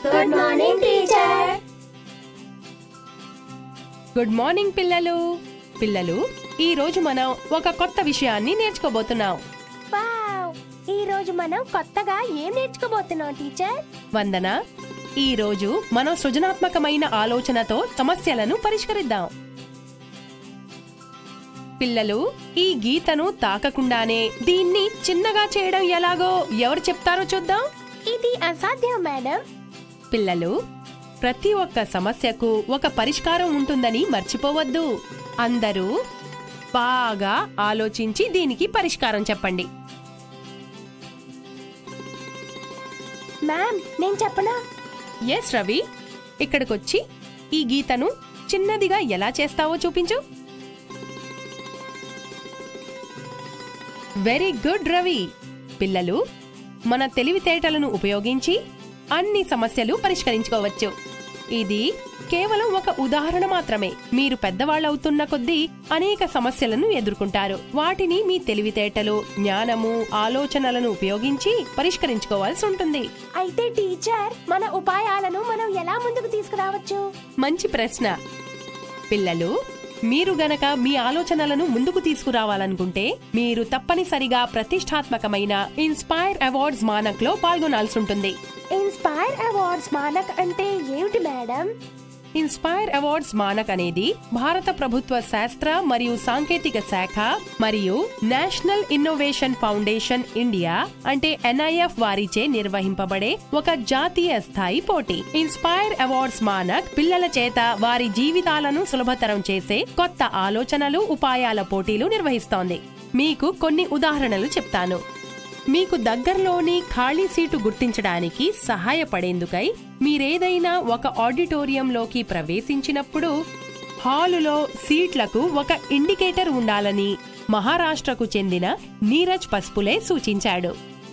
good morning teacher good morning పిల్లలు పిల్లలు ఈ రోజు మనం ఒక కొత్త విషయాన్ని నేర్చుకోబోతున్నాం వావ్ ఈ రోజు మనం కొత్తగా ఏం నేర్చుకోబోతున్నాం టీచర్ వందన ఈ రోజు మనం సృజనాత్మకమైన ఆలోచనతో సమస్యలను పరిష్కరిద్దాం పిల్లలు ఈ గీతను తాకకుండానే దీన్ని చిన్నగా చేయడం ఎలాగో ఎవరు చెప్తారో చూద్దాం ఇది అసాధ్యం మేడం పిల్లలు ప్రతి ఒక్క సమస్యకు ఒక పరిష్కారం ఉంటుందని మర్చిపోవద్దు అందరూ బాగా ఆలోచించి దీనికి పరిష్కారం చెప్పండి మ్యామ్ నేను చెప్పనా ఎస్ రవి ఇక్కడికొచ్చి ఈ గీతను చిన్నదిగా ఎలా చేస్తావో చూపించు వెరీ గుడ్ రవి పిల్లలు మన తెలివితేటలను ఉపయోగించి అన్ని సమస్యలు పరిష్కరించుకోవచ్చు ఇది కేవలం ఒక ఉదాహరణ మాత్రమే మీరు పెద్దవాళ్ళవుతున్న కొద్దీ అనేక సమస్యలను ఎదుర్కొంటారు వాటిని మీ తెలివితేటలు జ్ఞానము ఆలోచనలను ఉపయోగించి పరిష్కరించుకోవాల్సి ఉంటుంది అయితే టీచర్ మన ఉపాయాలను మనం ఎలా ముందుకు తీసుకురావచ్చు మంచి ప్రశ్న పిల్లలు మీరు గనక మీ ఆలోచనలను ముందుకు తీసుకురావాలనుకుంటే మీరు తప్పనిసరిగా ప్రతిష్టాత్మకమైన ఇన్స్పైర్ అవార్డ్స్ మానక్ లో పాల్గొనాల్సి ఉంటుంది ఇన్స్పైర్ అవార్డ్స్ మానక్ అంటే ఏమిటి మేడం ఇన్స్పైర్ అవార్డ్స్ మానక్ అనేది భారత ప్రభుత్వ శాస్త్ర మరియు సాంకేతిక శాఖ మరియు నేషనల్ ఇన్నోవేషన్ ఫౌండేషన్ ఇండియా అంటే ఎన్ఐఎఫ్ వారిచే నిర్వహింపబడే ఒక జాతీయ స్థాయి పోటీ ఇన్స్పైర్ అవార్డ్స్ మానక్ పిల్లల చేత వారి జీవితాలను సులభతరం చేసే కొత్త ఆలోచనలు ఉపాయాల పోటీలు నిర్వహిస్తోంది మీకు కొన్ని ఉదాహరణలు చెప్తాను మీకు దగ్గరలోని ఖాళీ సీటు గుర్తించడానికి సహాయపడేందుకై మీరేదైనా ఒక ఆడిటోరియంలోకి ప్రవేశించినప్పుడు హాలులో సీట్లకు ఒక ఇండికేటర్ ఉండాలని మహారాష్ట్రకు చెందిన నీరజ్ పస్పులే సూచించాడు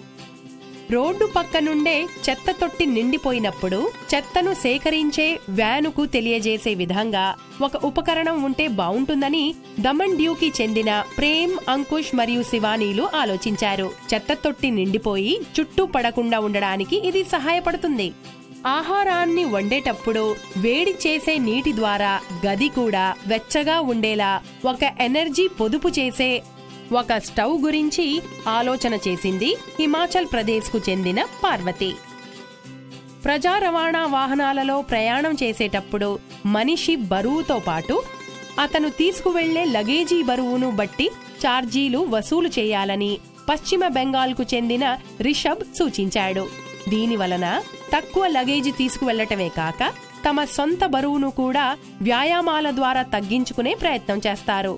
రోడ్డు పక్క నుండే చెత్త తొట్టి నిండిపోయినప్పుడు చెత్తను సేకరించే వ్యానుకు తెలియజేసే విధంగా ఒక ఉపకరణం ఉంటే బావుంటుందని దమన్ డ్యూకి చెందిన ప్రేమ్ అంకుష్ మరియు శివానీలు ఆలోచించారు చెత్త తొట్టి నిండిపోయి చుట్టూ పడకుండా ఉండడానికి ఇది సహాయపడుతుంది ఆహారాన్ని వండేటప్పుడు వేడి చేసే నీటి ద్వారా గది కూడా వెచ్చగా ఉండేలా ఒక ఎనర్జీ పొదుపు చేసే ఒక స్టవ్ గురించి ఆలోచన చేసింది హిమాచల్ ప్రదేశ్ కు చెందిన పార్వతి ప్రజా రవాణా వాహనాలలో ప్రయాణం చేసేటప్పుడు మనిషి బరువుతో పాటు అతను తీసుకువెళ్లే లగేజీ బరువును బట్టి ఛార్జీలు వసూలు చేయాలని పశ్చిమ బెంగాల్కు చెందిన రిషబ్ సూచించాడు దీని వలన తక్కువ లగేజీ తీసుకువెళ్లటమే కాక తమ సొంత బరువును కూడా వ్యాయామాల ద్వారా తగ్గించుకునే ప్రయత్నం చేస్తారు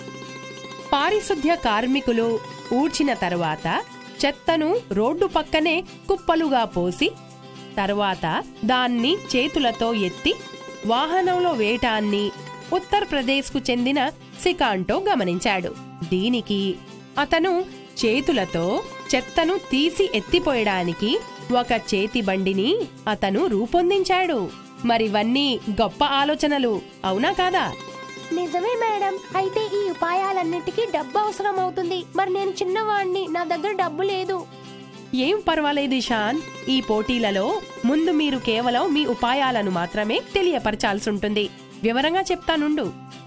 పారిశుద్ధ్య కార్మికులు ఊడ్చిన తరువాత చెత్తను రోడ్డు పక్కనే కుప్పలుగా పోసి తరువాత దాన్ని చేతులతో ఎత్తి వాహనంలో వేయటాన్ని ఉత్తరప్రదేశ్కు చెందిన సికాంటో గమనించాడు దీనికి అతను చేతులతో చెత్తను తీసి ఎత్తిపోయడానికి ఒక చేతి బండిని అతను రూపొందించాడు మరివన్నీ గొప్ప ఆలోచనలు అవునా కాదా నిజమే మేడం అయితే ఈ ఉపాయాలన్నిటికీ డబ్బు అవసరం అవుతుంది మరి నేను చిన్నవాణ్ణి నా దగ్గర డబ్బు లేదు ఏం పర్వాలేదు ఇషాన్ ఈ పోటీలలో ముందు మీరు కేవలం మీ ఉపాయాలను మాత్రమే తెలియపరచాల్సి ఉంటుంది వివరంగా చెప్తానుండు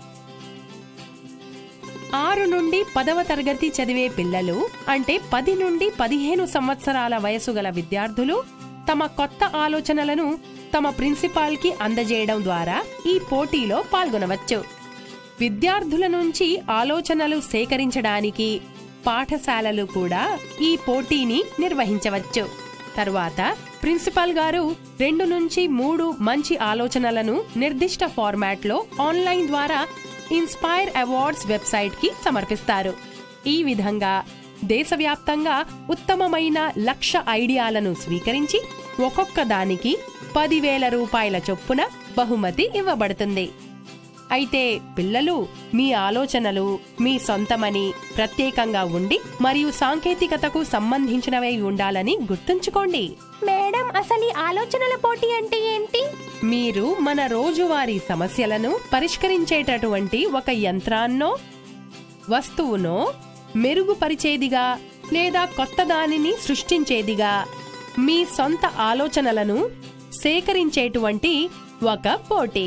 ఆరు నుండి పదవ తరగతి చదివే పిల్లలు అంటే పది నుండి పదిహేను సంవత్సరాల వయసు గల విద్యార్థులు తమ కొత్త ఆలోచనలను తమ ప్రిన్సిపాల్ కి అందజేయడం ద్వారా ఈ పోటీలో పాల్గొనవచ్చు విద్యార్థుల నుంచి ఆలోచనలు సేకరించడానికి పాఠశాలలు కూడా ఈ పోటీని నిర్వహించవచ్చు తరువాత ప్రిన్సిపాల్ గారు రెండు నుంచి మూడు మంచి ఆలోచనలను నిర్దిష్ట ఫార్మాట్లో ఆన్లైన్ ద్వారా ఇన్స్పైర్ అవార్డ్స్ వెబ్సైట్ కి సమర్పిస్తారు ఈ విధంగా దేశవ్యాప్తంగా ఉత్తమమైన లక్ష ఐడియాలను స్వీకరించి ఒక్కొక్క దానికి పదివేల రూపాయల చొప్పున బహుమతి ఇవ్వబడుతుంది అయితే పిల్లలు మీ ఆలోచనలు మీ సొంతమని ప్రత్యేకంగా ఉండి మరియు సాంకేతికతకు సంబంధించినవై ఉండాలని గుర్తుంచుకోండి మేడం అసలు ఈ ఆలోచనల పోటీ అంటే ఏంటి మీరు మన రోజువారీ సమస్యలను పరిష్కరించేటటువంటి ఒక యంత్రాన్నో వస్తువునో మెరుగుపరిచేదిగా లేదా కొత్త దానిని సృష్టించేదిగా మీ సొంత ఆలోచనలను సేకరించేటువంటి ఒక పోటీ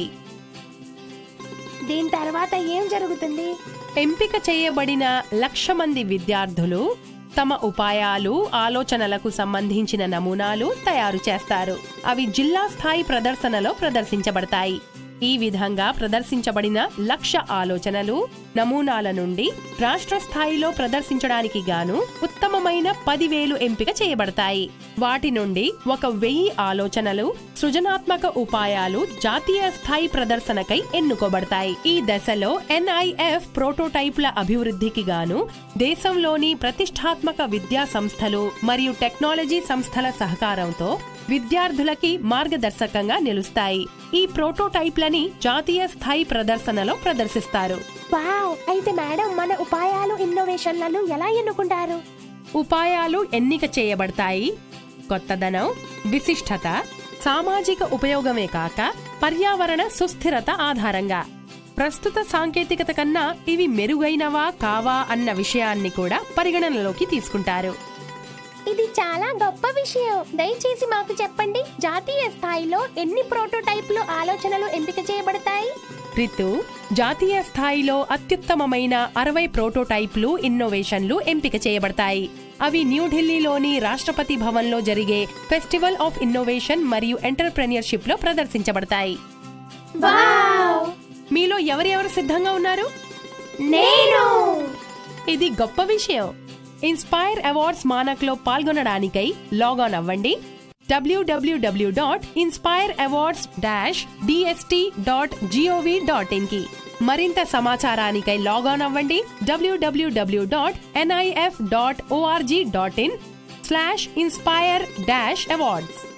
దీని తర్వాత ఏం జరుగుతుంది ఎంపిక చేయబడిన లక్ష మంది విద్యార్థులు తమ ఉపాయాలు ఆలోచనలకు సంబంధించిన నమూనాలు తయారు చేస్తారు అవి జిల్లా స్థాయి ప్రదర్శనలో ప్రదర్శించబడతాయి ఈ విధంగా ప్రదర్శించబడిన లక్ష ఆలోచనలు నమూనాల నుండి రాష్ట్ర స్థాయిలో ప్రదర్శించడానికి గాను ఉత్తమమైన పదివేలు ఎంపిక చేయబడతాయి వాటి నుండి ఒక వెయ్యి ఆలోచనలు సృజనాత్మక ఉపాయాలు జాతీయ స్థాయి ప్రదర్శనకై ఎన్నుకోబడతాయి ఈ దశలో ఎన్ఐఎఫ్ ప్రోటోటైప్ల అభివృద్ధికి గాను దేశంలోని ప్రతిష్టాత్మక విద్యా సంస్థలు మరియు టెక్నాలజీ సంస్థల సహకారంతో విద్యార్థులకి మార్గదర్శకంగా నిలుస్తాయి ఈ ప్రోటోటైప్లని జాతీయ స్థాయి ప్రదర్శనలో ప్రదర్శిస్తారు వావ్ అయితే మేడం మన ఉపాయాలు ఇన్నోవేషన్లను ఎలా ఎన్నుకుంటారు ఉపాయాలు ఎన్నిక చేయబడతాయి కొత్తదనం విశిష్టత సామాజిక ఉపయోగమే కాక పర్యావరణ సుస్థిరత ఆధారంగా ప్రస్తుత సాంకేతికత కన్నా ఇవి మెరుగైనవా కావా అన్న విషయాన్ని కూడా పరిగణనలోకి తీసుకుంటారు ఇది చాలా గొప్ప విషయం దయచేసి మాకు చెప్పండి జాతీయ స్థాయిలో ఎన్ని ప్రోటోటైప్లు ఆలోచనలు ఎంపిక చేయబడతాయి రితు జాతీయ స్థాయిలో అత్యుత్తమమైన అరవై ప్రోటోటైప్లు ఇన్నోవేషన్లు ఎంపిక చేయబడతాయి అవి న్యూఢిల్లీలోని రాష్ట్రపతి భవన్లో జరిగే ఫెస్టివల్ ఆఫ్ ఇన్నోవేషన్ మరియు ఎంటర్ప్రెన్యూర్షిప్ లో ప్రదర్శించబడతాయి వావ్ మీలో ఎవరెవరు సిద్ధంగా ఉన్నారు నేను ఇది గొప్ప విషయం ఇన్స్పైర్ అవార్డ్స్ మానక్ లో పాల్గొనడానికై లాగాన్ అవ్వండి W W W dot inspire awards dash DST dot GOV dot in కి మరింత సమాచారానికై లాగాన్ అవ్వండి W W W dot NIF dot ORG dot in slash inspire dash awards